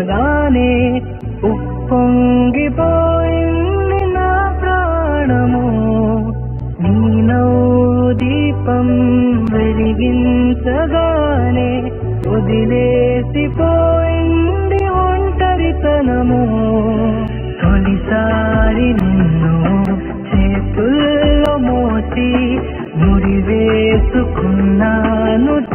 చూడగానే ఉప్పొంగిపోయింది నా ప్రాణము నీ నవ్వు దీపం వెలిగించగానే వదిలేసిపోయింది ఒంటరితనము తొలిసారి నిన్ను చేతుల్లో మోసి ముడి వేసుకున్నాను